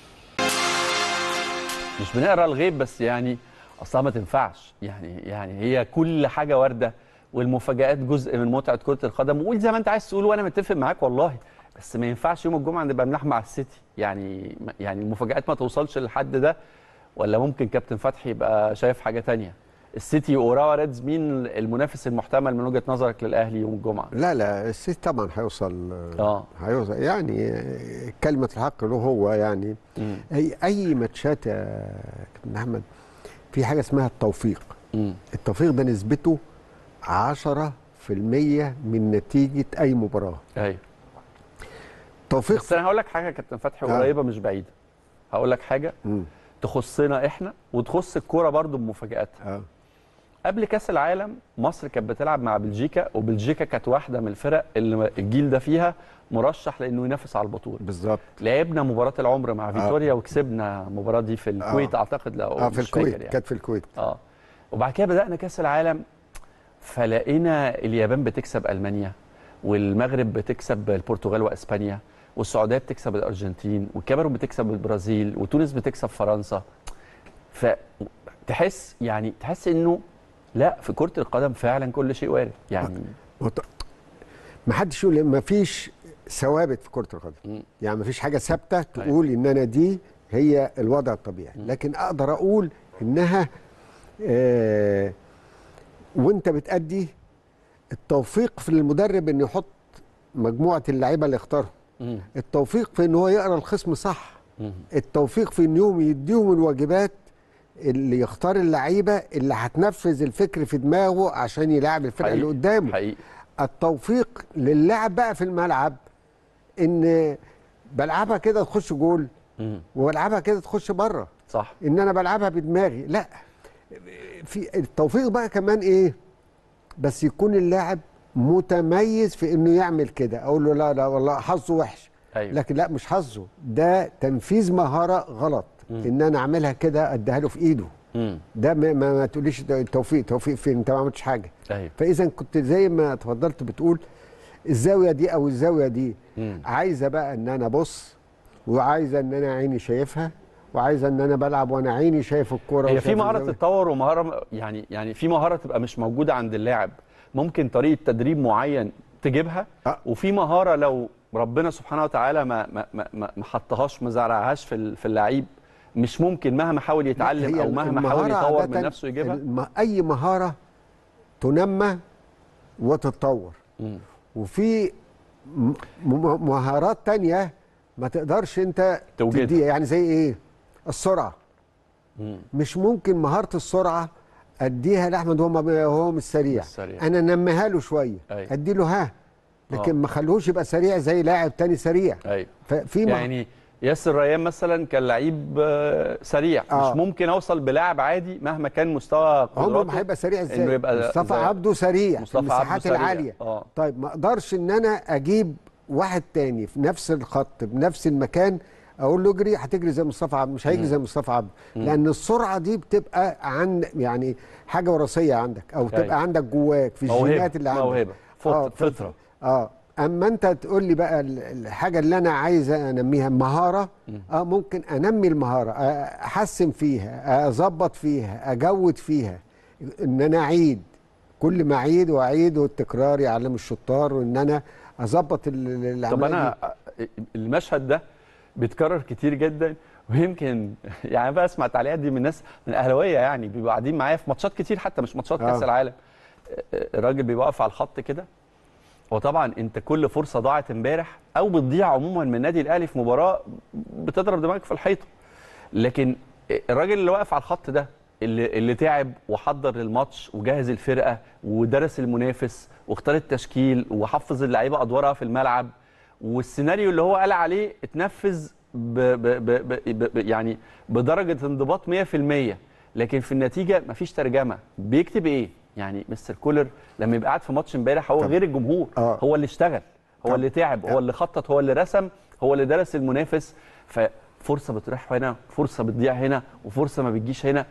مش بنقرا الغيب بس يعني اصلا ما تنفعش يعني يعني هي كل حاجه وارده والمفاجآت جزء من متعه كره القدم وقول زي ما انت عايز تقول وانا متفق معاك والله بس ما ينفعش يوم الجمعه نبقى بنلعب مع السيتي يعني يعني المفاجآت ما توصلش للحد ده ولا ممكن كابتن فتحي يبقى شايف حاجه تانية السيتي واوراوا ريدز مين المنافس المحتمل من وجهه نظرك للاهلي يوم الجمعه لا لا السيتي طبعا هيوصل اه هيوصل يعني آه، كلمه الحق له هو يعني مم. اي اي ماتشات يا كابتن احمد في حاجه اسمها التوفيق مم. التوفيق ده نسبته 10% من نتيجه اي مباراه ايوه توفيق بس انا هقول لك حاجه يا كابتن فتحي آه. قريبه مش بعيده هقول لك حاجه مم. تخصنا احنا وتخص الكوره برضو بمفاجاتها اه قبل كاس العالم مصر كانت بتلعب مع بلجيكا وبلجيكا كانت واحده من الفرق اللي الجيل ده فيها مرشح لانه ينافس على البطوله بالظبط لعبنا مباراه العمر مع فيتوريا وكسبنا المباراه دي في الكويت اعتقد لو اه في مش فاكر الكويت يعني. كانت في الكويت اه وبعد كده بدانا كاس العالم فلقينا اليابان بتكسب المانيا والمغرب بتكسب البرتغال واسبانيا والسعوديه بتكسب الارجنتين والكاميرون بتكسب البرازيل وتونس بتكسب فرنسا فتحس يعني تحس انه لا في كره القدم فعلا كل شيء وارد يعني وط- ما حدش يقول ما فيش ثوابت في كره القدم مم. يعني ما فيش حاجه ثابته تقول ان انا دي هي الوضع الطبيعي لكن اقدر اقول انها آه وانت بتأدي التوفيق في المدرب انه يحط مجموعه اللعيبه اللي اختارهم مم. التوفيق في ان هو يقرا الخصم صح مم. التوفيق في انهم يديهم الواجبات اللي يختار اللعيبه اللي هتنفذ الفكر في دماغه عشان يلاعب الفرقه اللي حقيقي. قدامه حقيقي التوفيق للاعب بقى في الملعب ان بلعبها كده تخش جول مم. وبلعبها كده تخش بره صح ان انا بلعبها بدماغي لا في التوفيق بقى كمان ايه بس يكون اللاعب متميز في انه يعمل كده اقول له لا لا والله حظه وحش أيوة. لكن لا مش حظه ده تنفيذ مهاره غلط ان انا اعملها كده اديها له في ايده مم. ده ما, ما, ما تقوليش ده توفيق توفيق فين انت ما عملتش حاجه ايوه فاذا كنت زي ما اتفضلت بتقول الزاويه دي او الزاويه دي مم. عايزه بقى ان انا ابص وعايزه ان انا عيني شايفها وعايزه ان انا بلعب وانا عيني شايف الكوره هي وشايف في مهاره الزاوية. تتطور ومهاره يعني يعني في مهاره تبقى مش موجوده عند اللاعب ممكن طريقه تدريب معين تجيبها أه. وفي مهاره لو ربنا سبحانه وتعالى ما ما ما ما ما حطهاش ما زرعهاش في ال- في اللعيب مش ممكن مهما حاول يتعلم هي او مهما حاول المهارة يطور عادة من نفسه يجيبها الم... اي مهاره تنمى وتتطور مم. وفي م... م... مهارات تانية ما تقدرش انت توجدها. تديها يعني زي ايه السرعه مم. مش ممكن مهاره السرعه اديها لاحمد وهو ما- وهو مش سريع مش سريع. انا انميها له شويه أيوة. ادي له ها لكن آه. ما خلوش يبقى سريع زي لاعب تاني سريع ايوه ففي مه... يعني ياسر ريان مثلا كان لعيب آه، سريع آه. مش ممكن اوصل بلاعب عادي مهما كان مستوى عمره قدراته ما هيبقى سريع ازاي إنه يبقى مصطفى زي- عبده سريع في مصطفى عبده المساحات سريع. العاليه اه طيب ما اقدرش ان انا اجيب واحد تاني في نفس الخط بنفس المكان اقول له اجري هتجري زي مصطفى عبده مش هيجري زي مصطفى عبده لان السرعه دي بتبقى عن يعني حاجه وراثيه عندك او تبقى أيوة. عندك جواك في موهبه الجينات اللي عندك موهبه آه، فط- فطره اه اما انت تقول لي بقى ال- الحاجه اللي انا عايز انميها مهاره اه ممكن انمي المهاره آه، احسن فيها اظبط فيها اجود فيها ان انا اعيد كل ما اعيد واعيد والتكرار يعلم الشطار وان انا اظبط ال- ال- العمليه طب دي. انا المشهد ده بيتكرر كتير جدا ويمكن يعني بقى اسمع التعليقات دي من ناس من اهلاويه يعني بيبقوا قاعدين معايا في ماتشات كتير حتى مش ماتشات آه. كاس العالم الراجل بيبقى واقف على الخط كده وطبعا انت كل فرصه ضاعت امبارح او بتضيع عموما من النادي الاهلي في مباراه بتضرب دماغك في الحيطه لكن الراجل اللي واقف على الخط ده اللي اللي تعب وحضر للماتش وجهز الفرقه ودرس المنافس واختار التشكيل وحفظ اللعيبه ادوارها في الملعب والسيناريو اللي هو قال عليه اتنفذ ب ب ب ب ب ب يعني بدرجه انضباط 100% لكن في النتيجه مفيش ترجمه بيكتب ايه يعني مستر كولر لما يبقى قاعد في ماتش امبارح هو طب. غير الجمهور آه. هو اللي اشتغل هو طب. اللي تعب هو اللي خطط هو اللي رسم هو اللي درس المنافس ففرصه بتروح هنا فرصه بتضيع هنا وفرصه ما بتجيش هنا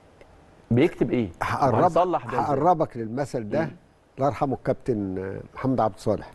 بيكتب ايه هقرب وهنصلح ده إزاي؟ هقربك للمثل ده الله يرحمه الكابتن آه، محمد عبد الصالح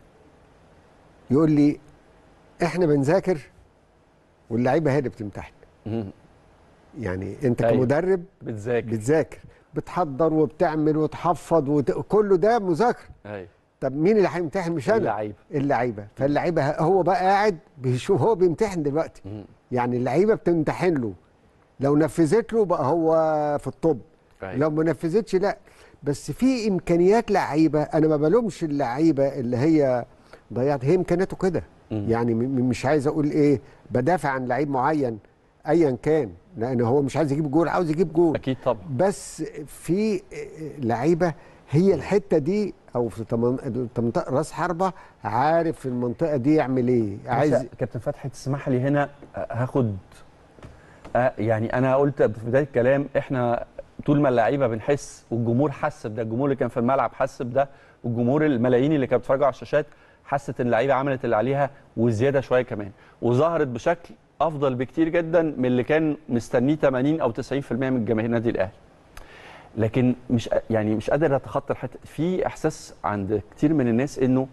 يقول لي احنا بنذاكر واللعيبه هي اللي بتمتحن مم. يعني انت أيوة. كمدرب بتذاكر بتذاكر بتحضر وبتعمل وتحفظ وت... كله ده مذاكره ايوه طب مين اللي هيمتحن مش انا اللعيبه اللعيبه فاللعيبه هو بقى قاعد بيشوف هو بيمتحن دلوقتي مم. يعني اللعيبه بتمتحن له لو نفذت له بقى هو في الطب أيوة. لو ما نفذتش لا بس في امكانيات لعيبه انا ما بلومش اللعيبه اللي هي ضيعت هي امكانياته كده مم. يعني م- م- مش عايز اقول ايه بدافع عن لعيب معين ايا كان لان هو مش عايز يجيب جول عاوز يجيب جول اكيد طبعا بس في لعيبه هي الحته دي او في تمن- المنطقه راس حربه عارف في المنطقه دي يعمل ايه عايز عايز كابتن فتحي تسمح لي هنا هاخد آه، يعني انا قلت في بدايه الكلام احنا طول ما اللعيبه بنحس والجمهور حس بده الجمهور اللي كان في الملعب حس بده والجمهور الملايين اللي كانت بتتفرج على الشاشات حست ان اللعيبه عملت اللي عليها وزياده شويه كمان وظهرت بشكل افضل بكتير جدا من اللي كان مستنيه 80 او 90% من جماهير النادي الاهلي لكن مش يعني مش قادر اتخطى الحته في احساس عند كتير من الناس انه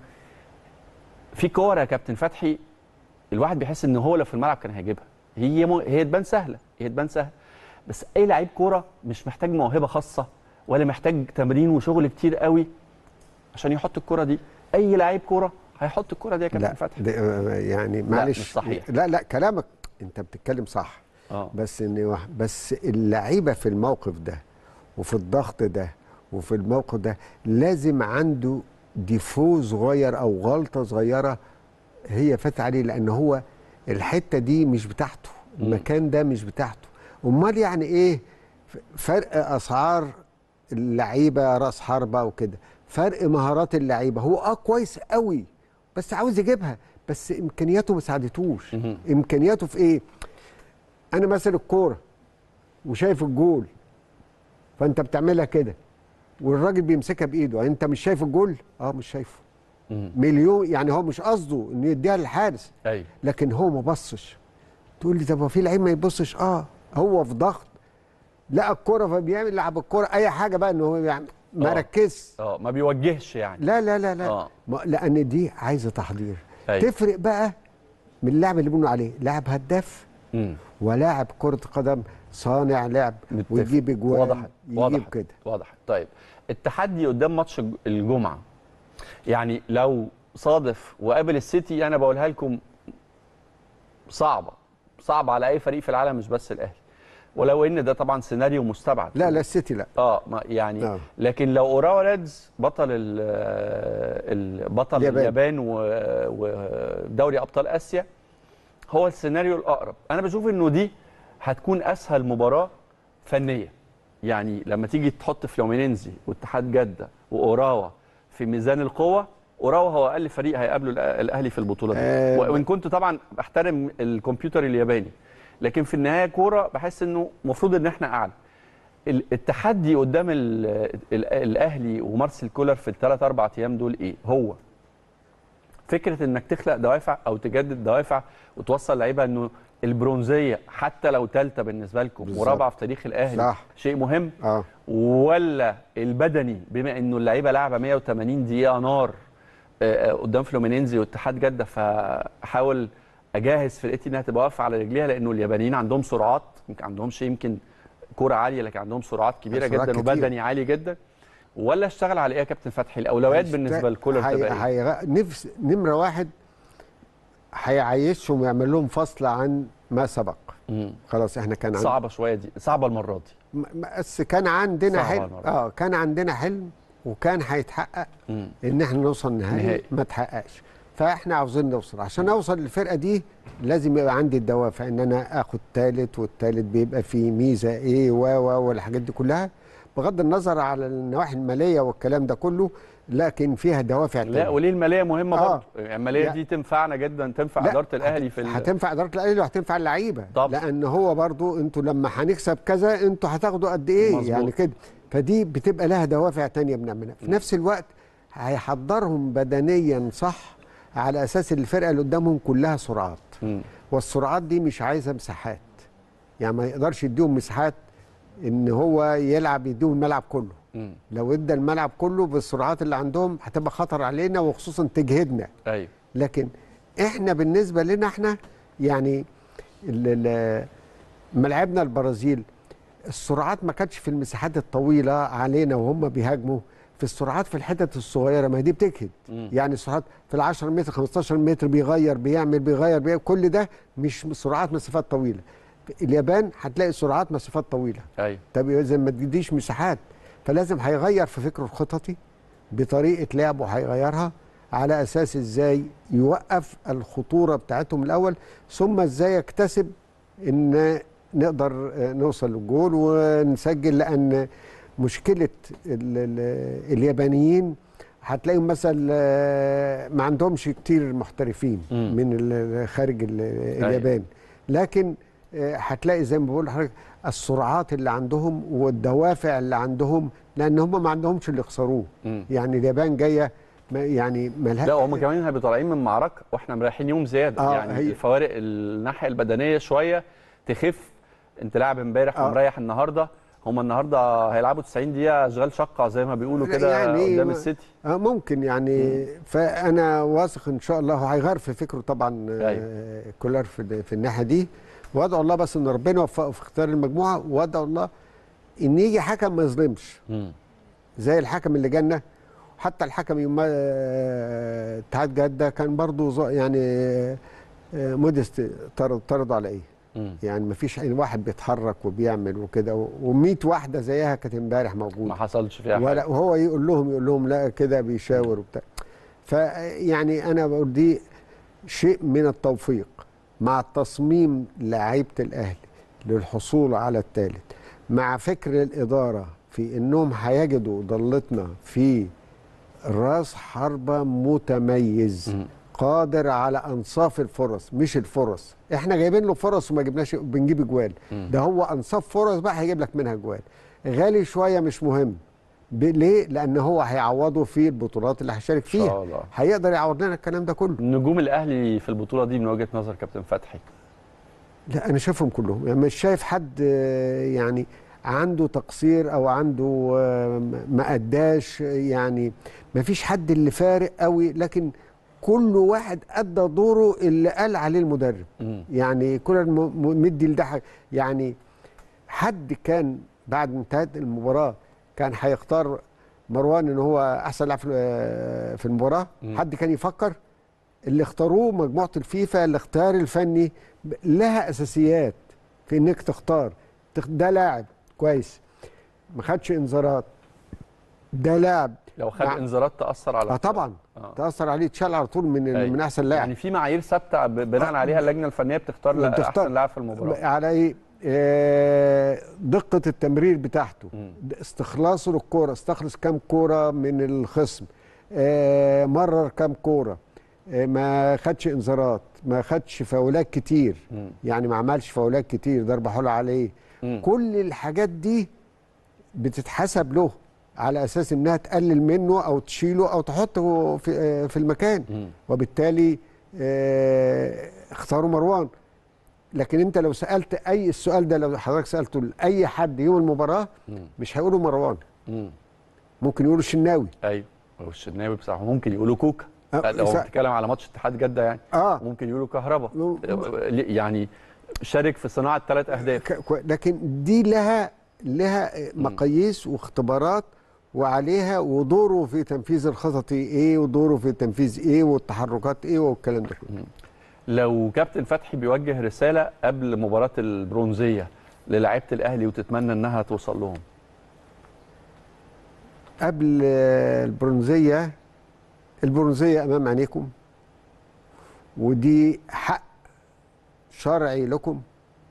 في كور يا كابتن فتحي الواحد بيحس ان هو لو في الملعب كان هيجيبها هي م... هي تبان سهله هي تبان سهله بس اي لعيب كوره مش محتاج موهبه خاصه ولا محتاج تمرين وشغل كتير قوي عشان يحط الكوره دي اي لعيب كوره هيحط الكوره دي يا كابتن لا فتحي ده آه، يعني معلش مش صحيح. لا لا كلامك انت بتتكلم صح اه بس ان واحد- بس اللعيبه في الموقف ده وفي الضغط ده وفي الموقف ده لازم عنده ديفو صغير او غلطه صغيره هي فات عليه لان هو الحته دي مش بتاعته مم. المكان ده مش بتاعته امال يعني ايه ف- فرق اسعار اللعيبه راس حربه وكده فرق مهارات اللعيبه هو اه كويس قوي بس عاوز يجيبها بس امكانياته ما ساعدتوش مهم. امكانياته في ايه انا مثلا الكوره وشايف الجول فانت بتعملها كده والراجل بيمسكها بايده انت مش شايف الجول اه مش شايفه مم. مليون يعني هو مش قصده انه يديها للحارس ايوه لكن هو ما بصش تقول لي طب هو في لعيب ما يبصش اه هو في ضغط لقى الكوره فبيعمل لعب الكوره اي حاجه بقى ان هو يعني ما آه. ركزش اه ما بيوجهش يعني لا لا لا لا آه. ما لان دي عايزه تحضير أيوة. تفرق بقى من اللاعب اللي بنقول عليه لاعب هداف مم. ولاعب كره قدم صانع لعب متفق. ويجيب اجوان وضحت يجيب وضحت كده وضحت طيب التحدي قدام ماتش الج- الجمعه يعني لو صادف وقابل السيتي انا بقولها لكم صعبه صعبه على اي فريق في العالم مش بس الاهلي ولو ان ده طبعا سيناريو مستبعد لا لا السيتي لا اه ما يعني آه. لكن لو اوراوا ريدز بطل ال ال- بطل اليابان. اليابان و- ودوري ابطال اسيا هو السيناريو الاقرب انا بشوف انه دي هتكون اسهل مباراه فنيه يعني لما تيجي تحط فلومينينزي واتحاد جده واوراوا في ميزان القوه اوراوا هو اقل فريق هيقابله الأ- الاهلي في البطوله دي آه، وان كنت طبعا بحترم الكمبيوتر الياباني لكن في النهايه كوره بحس انه المفروض ان احنا اعلى ال- التحدي قدام ال ال الاهلي ومارسيل كولر في الثلاث اربع ايام دول ايه هو فكره انك تخلق دوافع او تجدد دوافع وتوصل لعيبه انه البرونزيه حتى لو ثالثه بالنسبه لكم بالظبط. ورابعه في تاريخ الاهلي صح. شيء مهم اه ولا البدني بما انه اللعيبه لعبه 180 دقيقه نار آه، آه، قدام فلومينينزي واتحاد جده فاحاول اجهز فرقتي انها تبقى واقفه على رجليها لانه اليابانيين عندهم سرعات يمكن عندهمش يمكن كوره عاليه لكن عندهم سرعات كبيره سرعات جدا كتير. وبدني عالي جدا ولا اشتغل على ايه يا كابتن فتحي الاولويات بالنسبه لكولر هي- تبقى ايه؟ هيغ- نفس نمره واحد هيعيشهم ويعمل لهم فصل عن ما سبق مم. خلاص احنا كان عن... صعبه شويه دي صعبه المره دي م- بس كان عندنا صعبة حلم المرة. اه كان عندنا حلم وكان هيتحقق مم. ان احنا نوصل نهائي نهائي. ما تحققش فاحنا عاوزين نوصل عشان اوصل للفرقه دي لازم يبقى عندي الدوافع ان انا اخد ثالث والثالث بيبقى فيه ميزه ايه و و والحاجات دي كلها بغض النظر على النواحي الماليه والكلام ده كله لكن فيها دوافع لا تانية. وليه الماليه مهمه آه. برضه يعني الماليه لا. دي تنفعنا جدا تنفع لا، اداره الاهلي في ال... هتنفع اداره الاهلي وهتنفع اللعيبه طبعا. لان هو برضو انتوا لما هنكسب كذا انتوا هتاخدوا قد ايه مظبوط. يعني كده فدي بتبقى لها دوافع تانية بنعملها في نفس الوقت هيحضرهم بدنيا صح على اساس الفرقه اللي قدامهم كلها سرعات مم. والسرعات دي مش عايزه مساحات يعني ما يقدرش يديهم مساحات ان هو يلعب يديهم الملعب كله مم. لو ادى الملعب كله بالسرعات اللي عندهم هتبقى خطر علينا وخصوصا تجهدنا ايوه لكن احنا بالنسبه لنا احنا يعني ال- ال- لما لعبنا البرازيل السرعات ما كانتش في المساحات الطويله علينا وهم بيهاجموا في السرعات في الحتت الصغيره ما هي دي بتجهد مم. يعني السرعات في ال 10 متر 15 متر بيغير بيعمل بيغير, بيعمل كل ده مش سرعات مسافات طويله اليابان هتلاقي سرعات مسافات طويله ايوه طب اذا ما تديش مساحات فلازم هيغير في فكره الخططي بطريقه لعبه هيغيرها على اساس ازاي يوقف الخطوره بتاعتهم الاول ثم ازاي يكتسب ان نقدر آه، نوصل للجول ونسجل لان مشكله ال ال اليابانيين هتلاقيهم مثلا آه، ما عندهمش كتير محترفين مم. من ال- خارج ال- اليابان لكن آه، هتلاقي زي ما بقول لحضرتك السرعات اللي عندهم والدوافع اللي عندهم لان هم ما عندهمش اللي يخسروه مم. يعني اليابان جايه ما- يعني ملها لا هم كمان هيبقوا طالعين من معركه واحنا مريحين يوم زياده آه، يعني هي- الفوارق الناحيه البدنيه شويه تخف انت لاعب امبارح آه. ومريح النهارده هم النهارده هيلعبوا 90 دقيقه اشغال شقه زي ما بيقولوا لا، كده يعني قدام ما- السيتي آه ممكن يعني فانا واثق ان شاء الله هيغير في فكره طبعا آه، أيوة. كولر في في الناحيه دي وادعو الله بس ان ربنا يوفقه في اختيار المجموعه وادعو الله ان يجي حكم ما يظلمش مم. زي الحكم اللي جالنا حتى الحكم يوم ما- آه، اتحاد جده كان برضو ظ- يعني آه، مودست طرد طردوا على ايه؟ مم. يعني ما فيش اي واحد بيتحرك وبيعمل وكده و100 واحده زيها كانت امبارح موجوده ما حصلش فيها ولا حاجه وهو يقول لهم يقول لهم لا كده بيشاور وبتاع فيعني انا بقول دي شيء من التوفيق مع التصميم لعيبه الاهلي للحصول على الثالث مع فكر الاداره في انهم هيجدوا ضلتنا في راس حربه متميز مم. قادر على انصاف الفرص مش الفرص احنا جايبين له فرص وما جبناش بنجيب اجوال مم. ده هو انصاف فرص بقى هيجيب لك منها اجوال غالي شويه مش مهم ب- ليه؟ لان هو هيعوضه في البطولات اللي هيشارك ان شاء فيها الله هيقدر يعوض لنا الكلام ده كله نجوم الاهلي في البطوله دي من وجهه نظر كابتن فتحي لا انا شايفهم كلهم يعني مش شايف حد آه، يعني عنده تقصير او عنده آه، ما اداش يعني ما فيش حد اللي فارق قوي لكن كل واحد ادى دوره اللي قال عليه المدرب مم. يعني كل الم- م- مدي لده حاجة. يعني حد كان بعد انتهاء المباراه كان هيختار مروان ان هو احسن لاعب في في المباراه مم. حد كان يفكر اللي اختاروه مجموعه الفيفا الاختيار الفني ب- لها اساسيات في انك تختار تخ- ده لاعب كويس ما خدش انذارات ده لاعب لو خد نعم. انذارات تاثر على اه طبعا آه. تاثر عليه اتشال على طول من أيوة. من احسن لاعب يعني في معايير ثابته ب- بناء عليها اللجنه الفنيه بتختار لا- بتختار. احسن لاعب في المباراه على ايه آه، دقه التمرير بتاعته مم. استخلاصه للكوره استخلص كام كوره من الخصم آه، مرر كام كوره آه، ما خدش انذارات ما خدش فاولات كتير مم. يعني ما عملش فاولات كتير ضربه حلوه عليه مم. كل الحاجات دي بتتحسب له على اساس انها تقلل منه او تشيله او تحطه في آه، في المكان مم. وبالتالي آه، اختاروا مروان لكن انت لو سالت اي السؤال ده لو حضرتك سالته لاي حد يوم المباراه مم. مش هيقولوا مروان مم. ممكن يقولوا الشناوي ايوه والشناوي بصراحه ممكن يقولوا كوكا آه، لو سا- بتتكلم على ماتش اتحاد جده يعني اه ممكن يقولوا كهربا مم. يعني شارك في صناعه ثلاث اهداف ك- كو- لكن دي لها لها مقاييس واختبارات وعليها ودوره في تنفيذ الخطط ايه ودوره في تنفيذ ايه والتحركات ايه والكلام ده كله لو كابتن فتحي بيوجه رساله قبل مباراه البرونزيه للاعيبه الاهلي وتتمنى انها توصل لهم قبل آه، البرونزيه البرونزيه امام عينيكم ودي حق شرعي لكم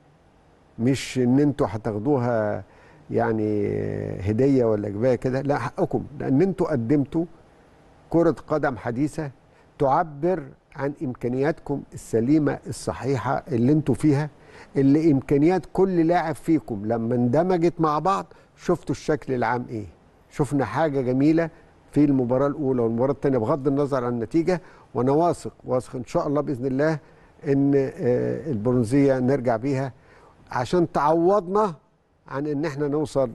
مش ان انتوا هتاخدوها يعني هديه ولا جبايه كده لا حقكم لان انتوا قدمتوا كره قدم حديثه تعبر عن امكانياتكم السليمه الصحيحه اللي انتوا فيها اللي امكانيات كل لاعب فيكم لما اندمجت مع بعض شفتوا الشكل العام ايه شفنا حاجه جميله في المباراه الاولى والمباراه الثانيه بغض النظر عن النتيجه وانا واثق واثق ان شاء الله باذن الله ان آه، البرونزيه نرجع بيها عشان تعوضنا عن ان احنا نوصل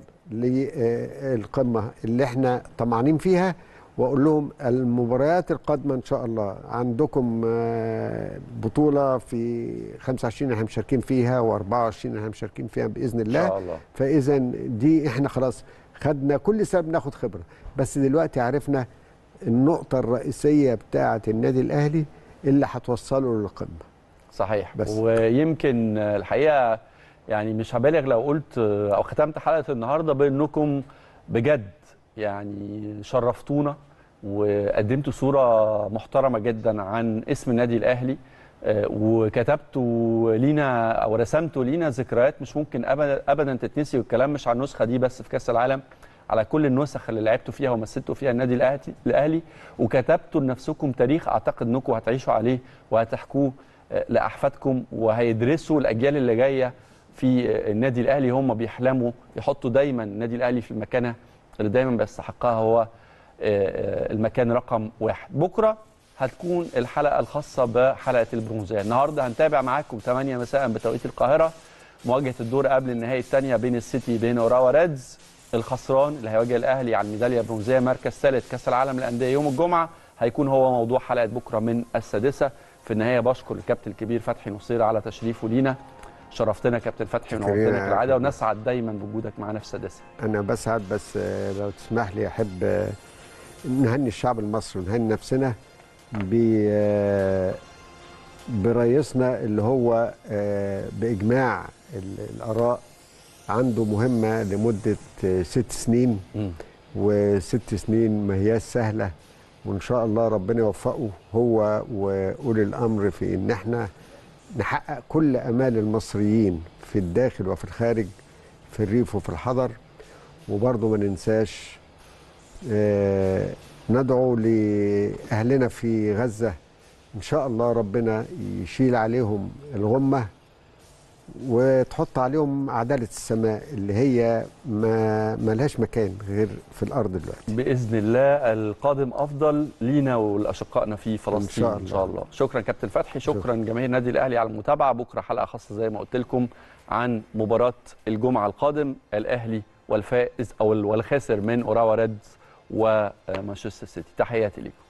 للقمه اللي احنا طمعانين فيها واقول لهم المباريات القادمه ان شاء الله عندكم آه، بطوله في 25 احنا مشاركين فيها و24 احنا مشاركين فيها باذن ان الله شاء الله فاذا دي احنا خلاص خدنا كل سنه بناخد خبره بس دلوقتي عرفنا النقطه الرئيسيه بتاعه النادي الاهلي اللي هتوصله للقمه صحيح بس. ويمكن الحقيقه يعني مش هبالغ لو قلت او ختمت حلقه النهارده بانكم بجد يعني شرفتونا وقدمتوا صوره محترمه جدا عن اسم النادي الاهلي آه، وكتبتوا لينا او رسمتوا لينا ذكريات مش ممكن ابدا ابدا تتنسي والكلام مش على النسخه دي بس في كاس العالم على كل النسخ اللي لعبتوا فيها ومثلتوا فيها النادي الاهلي الاهلي وكتبتوا لنفسكم تاريخ اعتقد انكم هتعيشوا عليه وهتحكوه آه، لاحفادكم وهيدرسوا الاجيال اللي جايه في آه، النادي الاهلي هم بيحلموا يحطوا دايما النادي الاهلي في المكانه اللي دايما بيستحقها هو آه، آه، المكان رقم واحد بكره هتكون الحلقه الخاصه بحلقه البرونزيه النهارده هنتابع معاكم 8 مساء بتوقيت القاهره مواجهه الدور قبل النهائي الثانيه بين السيتي بين اوراوا ريدز الخسران اللي هيواجه الاهلي على الميداليه البرونزيه مركز ثالث كاس العالم للانديه يوم الجمعه هيكون هو موضوع حلقه بكره من السادسه في النهايه بشكر الكابتن الكبير فتحي نصير على تشريفه لينا شرفتنا كابتن فتحي شكرا ونورتنا يا كالعاده كابتن. ونسعد دايما بوجودك معانا في السادسه انا بسعد بس آه، لو تسمح لي احب آه، نهني الشعب المصري ونهني نفسنا ب آه، برئيسنا اللي هو آه، باجماع ال- الاراء عنده مهمه لمده آه، ست سنين مم. وست سنين ما هياش سهله وان شاء الله ربنا يوفقه هو واولي الامر في ان احنا نحقق كل امال المصريين في الداخل وفي الخارج في الريف وفي الحضر وبرضه ما ننساش آه، ندعو لاهلنا في غزه ان شاء الله ربنا يشيل عليهم الغمه وتحط عليهم عداله السماء اللي هي ما ملهاش مكان غير في الارض دلوقتي باذن الله القادم افضل لينا ولاشقائنا في فلسطين شاء ان شاء الله. الله شكرا كابتن فتحي شكرا شكرا. جماهير النادي الاهلي على المتابعه بكره حلقه خاصه زي ما قلت لكم عن مباراه الجمعه القادم الاهلي والفائز او والخاسر من اوراوا ريدز ومانشستر سيتي تحياتي لكم